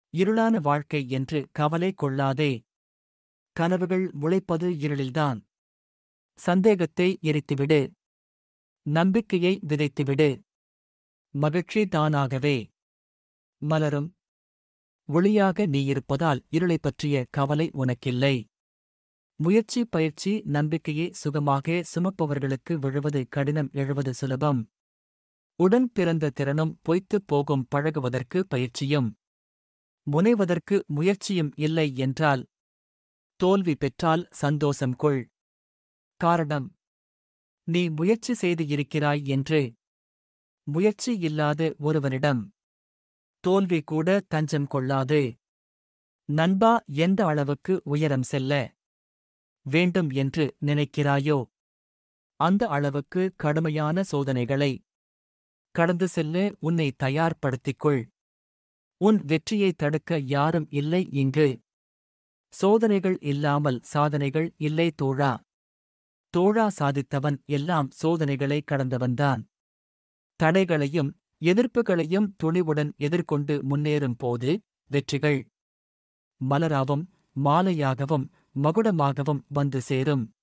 இருளான வாழ்க்கை என்று கவலை கொள்ளாதே கனவுகள் முளைப்பது இருளில்தான் சந்தேகத்தை எரித்துவிடு நம்பிக்கையை விதைத்துவிடு மகிழ்ச்சி தானாகவே மலரும் ஒளியாக நீ இருப்பதால் இருளைப் பற்றிய கவலை உனக்கில்லை முயற்சி பயிற்சி நம்பிக்கையை சுகமாக சுமப்பவர்களுக்கு விழுவது கடினம் எழுவது சுலபம் உடன் பிறந்த திறனும் பொய்த்துப் போகும் பழகுவதற்கு பயிற்சியும் முனைவதற்கு முயற்சியும் இல்லை என்றால் தோல்வி பெற்றால் சந்தோஷம் கொள் காரணம் நீ முயற்சி செய்து இருக்கிறாய் என்று முயற்சி இல்லாத ஒருவனிடம் தோல்வி கூட தஞ்சம் கொள்ளாது நண்பா எந்த அளவுக்கு உயரம் செல்ல வேண்டும் என்று நினைக்கிறாயோ அந்த அளவுக்கு கடுமையான சோதனைகளை கடந்து செல்ல உன்னை தயார்படுத்திக் கொள் உன் வெற்றியை தடுக்க யாரும் இல்லை இங்கு சோதனைகள் இல்லாமல் சாதனைகள் இல்லை தோழா தோழா சாதித்தவன் எல்லாம் சோதனைகளை கடந்தவன்தான் தடைகளையும் எதிர்ப்புகளையும் துணிவுடன் எதிர்கொண்டு முன்னேறும் போது வெற்றிகள் மலராவும் மாலையாகவும் மகுடமாகவும் வந்து சேரும்